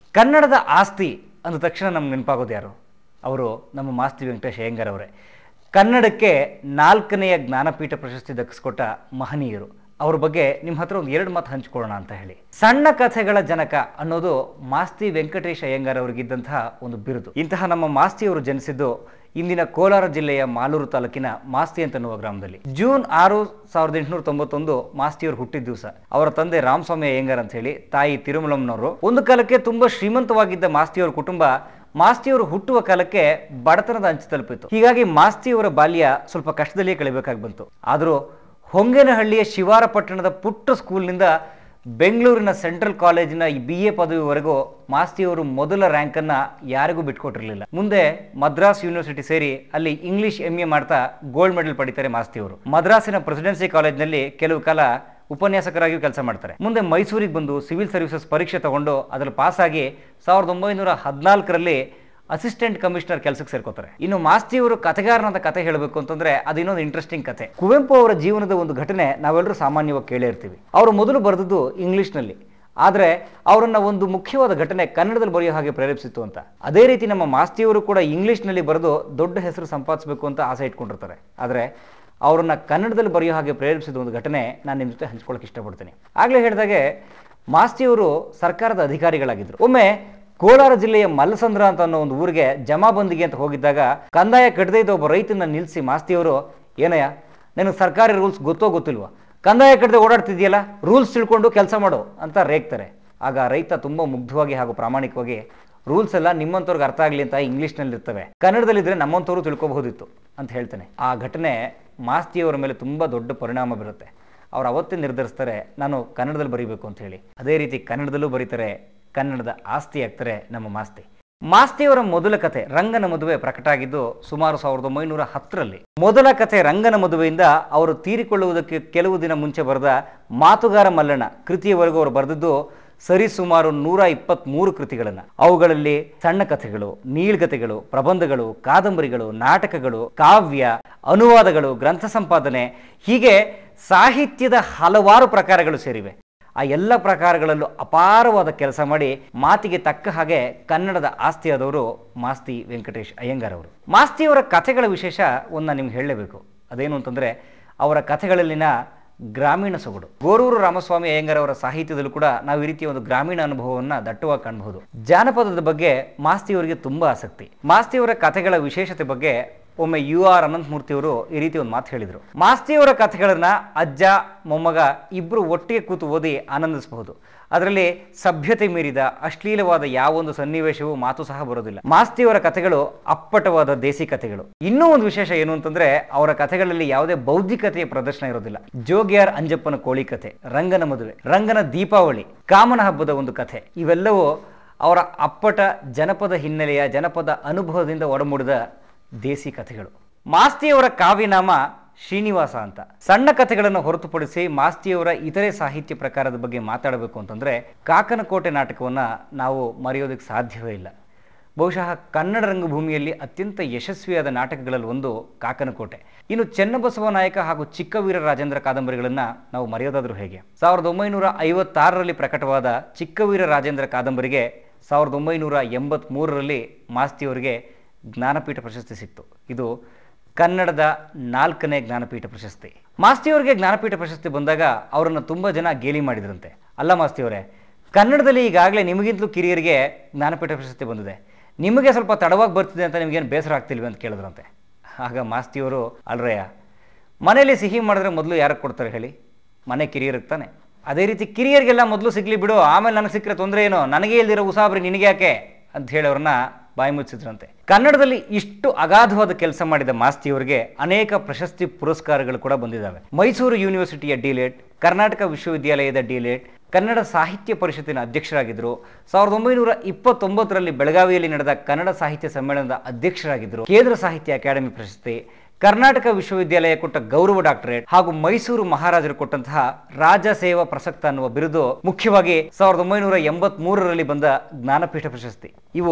ಕನ್ನಡದ ಆಸ್ತಿ ಅಂದ ತಕ್ಷಣ ನಮ್ಗೆ ನೆನಪಾಗೋದು ಯಾರು ಅವರು ನಮ್ಮ ಮಾಸ್ತಿ ವೆಂಕಟೇಶ್ ಅಯ್ಯಂಗಾರ್ ಅವರೇ ಕನ್ನಡಕ್ಕೆ ನಾಲ್ಕನೆಯ ಜ್ಞಾನಪೀಠ ಪ್ರಶಸ್ತಿ ದಕ್ಕಿಸ್ಕೊಟ್ಟ ಮಹನೀಯರು ಅವ್ರ ಬಗ್ಗೆ ನಿಮ್ಮ ಹತ್ರ ಒಂದು ಎರಡು ಮಾತು ಹಂಚ್ಕೊಳ್ಳೋಣ ಅಂತ ಹೇಳಿ ಸಣ್ಣ ಕಥೆಗಳ ಜನಕ ಅನ್ನೋದು ಮಾಸ್ತಿ ವೆಂಕಟೇಶ್ ಅಯ್ಯಂಗಾರ್ ಅವರಿಗಿದ್ದಂತಹ ಒಂದು ಬಿರುದು ಇಂತಹ ನಮ್ಮ ಮಾಸ್ತಿಯವರು ಜನಿಸಿದ್ದು ಇಂದಿನ ಕೋಲಾರ ಜಿಲ್ಲೆಯ ಮಾಲೂರು ತಾಲೂಕಿನ ಮಾಸ್ತಿ ಅಂತನ್ನುವ ಗ್ರಾಮದಲ್ಲಿ ಜೂನ್ ಆರು ಸಾವಿರದ ಎಂಟುನೂರ ತೊಂಬತ್ತೊಂದು ಮಾಸ್ತಿಯವರು ಹುಟ್ಟಿದ ದಿವಸ ಅವರ ತಂದೆ ರಾಮಸ್ವಾಮಿ ಅಯ್ಯಂಗಾರ್ ಅಂತ ಹೇಳಿ ತಾಯಿ ತಿರುಮಲಂನವರು ಒಂದು ಕಾಲಕ್ಕೆ ತುಂಬಾ ಶ್ರೀಮಂತವಾಗಿದ್ದ ಮಾಸ್ತಿಯವರ ಕುಟುಂಬ ಮಾಸ್ತಿಯವರು ಹುಟ್ಟುವ ಕಾಲಕ್ಕೆ ಬಡತನದ ಅಂಚು ತಲುಪಿತು ಹೀಗಾಗಿ ಮಾಸ್ತಿಯವರ ಬಾಲ್ಯ ಸ್ವಲ್ಪ ಕಷ್ಟದಲ್ಲಿಯೇ ಕಳಿಬೇಕಾಗಿ ಬಂತು ಆದರೂ ಹೊಂಗೇನಹಳ್ಳಿಯ ಶಿವಾರ ಪಟ್ಟಣದ ಪುಟ್ಟ ಸ್ಕೂಲ್ನಿಂದ ಬೆಂಗಳೂರಿನ ಸೆಂಟ್ರಲ್ ಕಾಲೇಜಿನ ಬಿ ಎ ಪದವಿವರೆಗೂ ಮಾಸ್ತಿಯವರು ಮೊದಲ ರ್ಯಾಂಕನ್ನು ಯಾರಿಗೂ ಬಿಟ್ಕೊಟ್ಟಿರಲಿಲ್ಲ ಮುಂದೆ ಮದ್ರಾಸ್ ಯೂನಿವರ್ಸಿಟಿ ಸೇರಿ ಅಲ್ಲಿ ಇಂಗ್ಲಿಷ್ ಎಂ ಎ ಮಾಡ್ತಾ ಗೋಲ್ಡ್ ಮೆಡಲ್ ಪಡಿತಾರೆ ಮಾಸ್ತಿಯವರು ಮದ್ರಾಸಿನ ಪ್ರೆಸಿಡೆನ್ಸಿ ಕಾಲೇಜಿನಲ್ಲಿ ಕೆಲವು ಕಾಲ ಉಪನ್ಯಾಸಕರಾಗಿಯೂ ಕೆಲಸ ಮಾಡ್ತಾರೆ ಮುಂದೆ ಮೈಸೂರಿಗೆ ಬಂದು ಸಿವಿಲ್ ಸರ್ವಿಸಸ್ ಪರೀಕ್ಷೆ ತಗೊಂಡು ಅದರಲ್ಲಿ ಪಾಸಾಗಿ ಸಾವಿರದ ಒಂಬೈನೂರ ಹದಿನಾಲ್ಕರಲ್ಲಿ ಅಸಿಸ್ಟೆಂಟ್ ಕಮಿಷನರ್ ಕೆಲಸಕ್ಕೆ ಸೇರ್ಕೋತಾರೆ ಇನ್ನು ಮಾಸ್ತಿಯವರು ಕಥೆಗಾರನಂತ ಕತೆ ಹೇಳಬೇಕು ಅಂತಂದ್ರೆ ಅದು ಇನ್ನೊಂದು ಇಂಟ್ರೆಸ್ಟಿಂಗ್ ಕತೆ ಕುವೆಂಪು ಅವರ ಜೀವನದ ಒಂದು ಘಟನೆ ನಾವೆಲ್ಲರೂ ಸಾಮಾನ್ಯವಾಗಿ ಕೇಳೇ ಇರ್ತೀವಿ ಅವರು ಮೊದಲು ಬರೆದದ್ದು ಇಂಗ್ಲಿಷ್ನಲ್ಲಿ ಆದರೆ ಅವರನ್ನ ಒಂದು ಮುಖ್ಯವಾದ ಘಟನೆ ಕನ್ನಡದಲ್ಲಿ ಬರೆಯೋ ಹಾಗೆ ಪ್ರೇರೇಪಿಸಿತ್ತು ಅಂತ ಅದೇ ರೀತಿ ನಮ್ಮ ಮಾಸ್ತಿಯವರು ಕೂಡ ಇಂಗ್ಲಿಷ್ನಲ್ಲಿ ಬರೆದು ದೊಡ್ಡ ಹೆಸರು ಸಂಪಾದಿಸಬೇಕು ಅಂತ ಆಸೆ ಇಟ್ಕೊಂಡಿರ್ತಾರೆ ಆದರೆ ಅವರನ್ನ ಕನ್ನಡದಲ್ಲಿ ಬರೆಯೋ ಹಾಗೆ ಪ್ರೇರೇಪಿಸಿದ ಒಂದು ಘಟನೆ ನಾನು ನಿಮ್ಮ ಜೊತೆ ಹಂಚ್ಕೊಳ್ಳೋಕೆ ಇಷ್ಟಪಡ್ತೀನಿ ಆಗಲೇ ಹೇಳಿದಾಗೆ ಮಾಸ್ತಿಯವರು ಸರ್ಕಾರದ ಅಧಿಕಾರಿಗಳಾಗಿದ್ದರು ಒಮ್ಮೆ ಕೋಲಾರ ಜಿಲ್ಲೆಯ ಮಲ್ಲಸಂದ್ರ ಅಂತ ಅನ್ನೋ ಒಂದು ಊರಿಗೆ ಜಮಾಬಂದಿಗೆ ಅಂತ ಹೋಗಿದ್ದಾಗ ಕಂದಾಯ ಕಟ್ಟದೇ ಇದ್ದ ಒಬ್ಬ ರೈತನ ನಿಲ್ಲಿಸಿ ಮಾಸ್ತಿಯವರು ಏನಯ್ಯ ನಿನಗೆ ಸರ್ಕಾರಿ ರೂಲ್ಸ್ ಗೊತ್ತೋ ಗೊತ್ತಿಲ್ವಾ ಕಂದಾಯ ಕಟ್ಟದೆ ಓಡಾಡ್ತಿದ್ಯಲ್ಲ ರೂಲ್ಸ್ ತಿಳ್ಕೊಂಡು ಕೆಲಸ ಮಾಡು ಅಂತ ರೇಗ್ತಾರೆ ಆಗ ರೈತ ತುಂಬ ಮುಗ್ಧವಾಗಿ ಹಾಗೂ ಪ್ರಾಮಾಣಿಕವಾಗಿ ರೂಲ್ಸ್ ಎಲ್ಲ ನಿಮ್ಮಂಥವ್ರಿಗೆ ಅರ್ಥ ಆಗಲಿ ಅಂತ ಇಂಗ್ಲೀಷ್ನಲ್ಲಿ ಇರ್ತವೆ ಕನ್ನಡದಲ್ಲಿದ್ದರೆ ನಮ್ಮಂಥವ್ರು ತಿಳ್ಕೊಬಹುದಿತ್ತು ಅಂತ ಹೇಳ್ತಾನೆ ಆ ಘಟನೆ ಮಾಸ್ತಿಯವರ ಮೇಲೆ ತುಂಬ ದೊಡ್ಡ ಪರಿಣಾಮ ಬೀರುತ್ತೆ ಅವ್ರು ಅವತ್ತೇ ನಿರ್ಧರಿಸ್ತಾರೆ ನಾನು ಕನ್ನಡದಲ್ಲಿ ಬರೀಬೇಕು ಅಂತ ಹೇಳಿ ಅದೇ ರೀತಿ ಕನ್ನಡದಲ್ಲೂ ಬರೀತಾರೆ ಕನ್ನಡದ ಆಸ್ತಿ ಆಗ್ತಾರೆ ನಮ್ಮ ಮಾಸ್ತಿ ಮಾಸ್ತಿಯವರ ಮೊದಲ ಕತೆ ರಂಗನ ಮದುವೆ ಪ್ರಕಟ ಆಗಿದ್ದು ಸುಮಾರು ಸಾವಿರದ ಒಂಬೈನೂರ ಹತ್ತರಲ್ಲಿ ಮೊದಲ ಕತೆ ರಂಗನ ಮದುವೆಯಿಂದ ಅವರು ತೀರಿಕೊಳ್ಳುವುದಕ್ಕೆ ಕೆಲವು ದಿನ ಮುಂಚೆ ಬರೆದ ಮಾತುಗಾರ ಮಲ್ಲಣ್ಣ ಕೃತಿಯವರೆಗೂ ಅವರು ಬರೆದಿದ್ದು ಸರಿಸುಮಾರು ನೂರ ಇಪ್ಪತ್ತ್ಮೂರು ಕೃತಿಗಳನ್ನು ಅವುಗಳಲ್ಲಿ ಸಣ್ಣ ಕಥೆಗಳು ನೀಳ್ಗತೆಗಳು ಪ್ರಬಂಧಗಳು ಕಾದಂಬರಿಗಳು ನಾಟಕಗಳು ಕಾವ್ಯ ಅನುವಾದಗಳು ಗ್ರಂಥ ಸಂಪಾದನೆ ಹೀಗೆ ಸಾಹಿತ್ಯದ ಹಲವಾರು ಪ್ರಕಾರಗಳು ಸೇರಿವೆ ಆ ಎಲ್ಲ ಪ್ರಕಾರಗಳಲ್ಲೂ ಅಪಾರವಾದ ಕೆಲಸ ಮಾಡಿ ಮಾತಿಗೆ ತಕ್ಕ ಹಾಗೆ ಕನ್ನಡದ ಆಸ್ತಿಯಾದವರು ಮಾಸ್ತಿ ವೆಂಕಟೇಶ್ ಅಯ್ಯಂಗಾರ್ ಅವರು ಮಾಸ್ತಿಯವರ ಕಥೆಗಳ ವಿಶೇಷ ಒಂದು ನಾನು ನಿಮ್ಗೆ ಹೇಳಲೇಬೇಕು ಅದೇನು ಅಂತಂದರೆ ಅವರ ಕಥೆಗಳಲ್ಲಿನ ಗ್ರಾಮೀಣ ಸೊಗಡು ಗೋರೂರು ರಾಮಸ್ವಾಮಿ ಅಯ್ಯಂಗಾರ್ ಅವರ ಸಾಹಿತ್ಯದಲ್ಲೂ ಕೂಡ ನಾವು ಈ ರೀತಿಯ ಒಂದು ಗ್ರಾಮೀಣ ಅನುಭವವನ್ನು ದಟ್ಟವಾಗಿ ಕಾಣಬಹುದು ಜಾನಪದದ ಬಗ್ಗೆ ಮಾಸ್ತಿಯವರಿಗೆ ತುಂಬ ಆಸಕ್ತಿ ಮಾಸ್ತಿಯವರ ಕಥೆಗಳ ವಿಶೇಷತೆ ಬಗ್ಗೆ ಒಮ್ಮೆ ಯು ಆರ್ ಅನಂತಮೂರ್ತಿಯವರು ಈ ರೀತಿ ಒಂದು ಮಾತು ಹೇಳಿದರು ಮಾಸ್ತಿಯವರ ಕಥೆಗಳನ್ನ ಅಜ್ಜ ಮೊಮ್ಮಗ ಇಬ್ಬರು ಒಟ್ಟಿಗೆ ಕೂತು ಓದಿ ಆನಂದಿಸಬಹುದು ಅದರಲ್ಲಿ ಸಭ್ಯತೆ ಮೀರಿದ ಅಶ್ಲೀಲವಾದ ಯಾವೊಂದು ಸನ್ನಿವೇಶವೂ ಮಾತು ಸಹ ಬರೋದಿಲ್ಲ ಮಾಸ್ತಿಯವರ ಕಥೆಗಳು ಅಪ್ಪಟವಾದ ದೇಸಿ ಕಥೆಗಳು ಇನ್ನೂ ಒಂದು ವಿಶೇಷ ಏನು ಅಂತಂದ್ರೆ ಅವರ ಕಥೆಗಳಲ್ಲಿ ಯಾವುದೇ ಬೌದ್ಧಿಕತೆಯ ಪ್ರದರ್ಶನ ಇರೋದಿಲ್ಲ ಜೋಗಿಯಾರ್ ಅಂಜಪ್ಪನ ಕೋಳಿ ಕಥೆ ರಂಗನ ಮದುವೆ ರಂಗನ ದೀಪಾವಳಿ ಕಾಮನ ಹಬ್ಬದ ಒಂದು ಕಥೆ ಇವೆಲ್ಲವೂ ಅವರ ಅಪ್ಪಟ ಜನಪದ ಹಿನ್ನೆಲೆಯ ಜನಪದ ಅನುಭವದಿಂದ ಒಡಮೂಡಿದ ದೇಸಿ ಕಥೆಗಳು ಮಾಸ್ತಿಯವರ ಕಾವ್ಯನಾಮ ಶ್ರೀನಿವಾಸ ಅಂತ ಸಣ್ಣ ಕಥೆಗಳನ್ನು ಹೊರತುಪಡಿಸಿ ಮಾಸ್ತಿಯವರ ಇತರೆ ಸಾಹಿತ್ಯ ಪ್ರಕಾರದ ಬಗ್ಗೆ ಮಾತಾಡಬೇಕು ಅಂತಂದ್ರೆ ಕಾಕನಕೋಟೆ ನಾಟಕವನ್ನು ನಾವು ಮರೆಯೋದಕ್ಕೆ ಸಾಧ್ಯವೇ ಇಲ್ಲ ಬಹುಶಃ ಕನ್ನಡ ರಂಗಭೂಮಿಯಲ್ಲಿ ಅತ್ಯಂತ ಯಶಸ್ವಿಯಾದ ನಾಟಕಗಳಲ್ಲಿ ಒಂದು ಕಾಕನಕೋಟೆ ಇನ್ನು ಚೆನ್ನಬಸವ ನಾಯಕ ಹಾಗೂ ಚಿಕ್ಕವೀರ ರಾಜೇಂದ್ರ ಕಾದಂಬರಿಗಳನ್ನು ನಾವು ಮರೆಯೋದಾದ್ರೂ ಹೇಗೆ ಸಾವಿರದ ಒಂಬೈನೂರ ಐವತ್ತಾರರಲ್ಲಿ ಪ್ರಕಟವಾದ ಚಿಕ್ಕವೀರ ರಾಜೇಂದ್ರ ಕಾದಂಬರಿಗೆ ಸಾವಿರದ ಒಂಬೈನೂರ ಎಂಬತ್ತ್ಮೂರರಲ್ಲಿ ಮಾಸ್ತಿಯವರಿಗೆ ಜ್ಞಾನಪೀಠ ಪ್ರಶಸ್ತಿ ಸಿಕ್ತು ಇದು ಕನ್ನಡದ ನಾಲ್ಕನೇ ಜ್ಞಾನಪೀಠ ಪ್ರಶಸ್ತಿ ಮಾಸ್ತಿಯವರಿಗೆ ಜ್ಞಾನಪೀಠ ಪ್ರಶಸ್ತಿ ಬಂದಾಗ ಅವರನ್ನು ತುಂಬ ಜನ ಗೇಲಿ ಮಾಡಿದ್ರಂತೆ ಅಲ್ಲ ಮಾಸ್ತಿಯವರೇ ಕನ್ನಡದಲ್ಲಿ ಈಗಾಗಲೇ ನಿಮಗಿಂತಲೂ ಕಿರಿಯರಿಗೆ ಜ್ಞಾನಪೀಠ ಪ್ರಶಸ್ತಿ ಬಂದಿದೆ ನಿಮಗೆ ಸ್ವಲ್ಪ ತಡವಾಗಿ ಬರ್ತಿದೆ ಅಂತ ನಿಮಗೇನು ಬೇಸರ ಆಗ್ತಿಲ್ವಿ ಅಂತ ಕೇಳಿದ್ರಂತೆ ಆಗ ಮಾಸ್ತಿಯವರು ಅಲ್ರಯ್ಯ ಮನೆಯಲ್ಲಿ ಸಿಹಿ ಮಾಡಿದ್ರೆ ಮೊದಲು ಯಾರಿಗೆ ಕೊಡ್ತಾರೆ ಹೇಳಿ ಮನೆ ಕಿರಿಯರಿಗೆ ತಾನೆ ಅದೇ ರೀತಿ ಕಿರಿಯರಿಗೆಲ್ಲ ಮೊದಲು ಸಿಗ್ಲಿ ಬಿಡು ಆಮೇಲೆ ನನಗೆ ಸಿಕ್ಕರೆ ತೊಂದರೆ ಏನು ನನಗೆ ಇಲ್ದಿರೋ ಉಸಾಬ್ರಿ ನಿನಗೆ ಯಾಕೆ ಅಂತ ಹೇಳಿ ಅವ್ರನ್ನ ಬಾಯಿ ಮುಚ್ಚಿದ್ರಂತೆ ಕನ್ನಡದಲ್ಲಿ ಇಷ್ಟು ಅಗಾಧವಾದ ಕೆಲಸ ಮಾಡಿದ ಮಾಸ್ತಿಯವರಿಗೆ ಅನೇಕ ಪ್ರಶಸ್ತಿ ಪುರಸ್ಕಾರಗಳು ಕೂಡ ಬಂದಿದ್ದಾವೆ ಮೈಸೂರು ಯೂನಿವರ್ಸಿಟಿಯ ಡಿಲೇಟ್ ಕರ್ನಾಟಕ ವಿಶ್ವವಿದ್ಯಾಲಯದ ಡಿಲೇಟ್ ಕನ್ನಡ ಸಾಹಿತ್ಯ ಪರಿಷತ್ತಿನ ಅಧ್ಯಕ್ಷರಾಗಿದ್ದರು ಸಾವಿರದ ಒಂಬೈನೂರ ಇಪ್ಪತ್ತೊಂಬತ್ತರಲ್ಲಿ ಬೆಳಗಾವಿಯಲ್ಲಿ ನಡೆದ ಕನ್ನಡ ಸಾಹಿತ್ಯ ಸಮ್ಮೇಳನದ ಅಧ್ಯಕ್ಷರಾಗಿದ್ದರು ಕೇಂದ್ರ ಸಾಹಿತ್ಯ ಅಕಾಡೆಮಿ ಪ್ರಶಸ್ತಿ ಕರ್ನಾಟಕ ವಿಶ್ವವಿದ್ಯಾಲಯ ಕೊಟ್ಟ ಗೌರವ ಡಾಕ್ಟರೇಟ್ ಹಾಗೂ ಮೈಸೂರು ಮಹಾರಾಜರು ಕೊಟ್ಟಂತಹ ರಾಜ ಸೇವಾ ಪ್ರಸಕ್ತ ಅನ್ನುವ ಬಿರುದು ಮುಖ್ಯವಾಗಿ ಸಾವಿರದ ಒಂಬೈನೂರ ಎಂಬತ್ತ್ ಮೂರರಲ್ಲಿ ಬಂದ ಜ್ಞಾನಪೀಠ ಪ್ರಶಸ್ತಿ ಇವು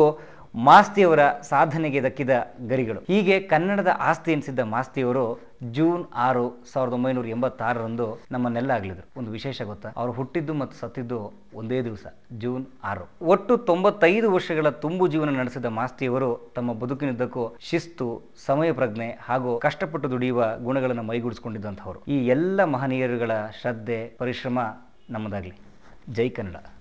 ಮಾಸ್ತಿಯವರ ಸಾಧನೆಗೆ ದಕ್ಕಿದ ಗರಿಗಳು ಹೀಗೆ ಕನ್ನಡದ ಆಸ್ತಿ ಎನಿಸಿದ್ದ ಮಾಸ್ತಿಯವರು ಜೂನ್ ಆರು ಸಾವಿರದ ಒಂಬೈನೂರ ಎಂಬತ್ತಾರರಂದು ನಮ್ಮನ್ನೆಲ್ಲ ಆಗಲಿದ್ರು ಒಂದು ವಿಶೇಷ ಗೊತ್ತಾ ಅವರು ಹುಟ್ಟಿದ್ದು ಮತ್ತು ಸತ್ತಿದ್ದು ಒಂದೇ ದಿವಸ ಜೂನ್ ಆರು ಒಟ್ಟು ತೊಂಬತ್ತೈದು ವರ್ಷಗಳ ತುಂಬು ಜೀವನ ನಡೆಸಿದ ಮಾಸ್ತಿಯವರು ತಮ್ಮ ಬದುಕಿನುದ್ದಕ್ಕೂ ಶಿಸ್ತು ಸಮಯ ಪ್ರಜ್ಞೆ ಹಾಗೂ ಕಷ್ಟಪಟ್ಟು ದುಡಿಯುವ ಗುಣಗಳನ್ನು ಮೈಗೂಡಿಸಿಕೊಂಡಿದ್ದಂಥವರು ಈ ಎಲ್ಲ ಮಹನೀಯರುಗಳ ಶ್ರದ್ಧೆ ಪರಿಶ್ರಮ ನಮ್ಮದಾಗಲಿ ಜೈ ಕನ್ನಡ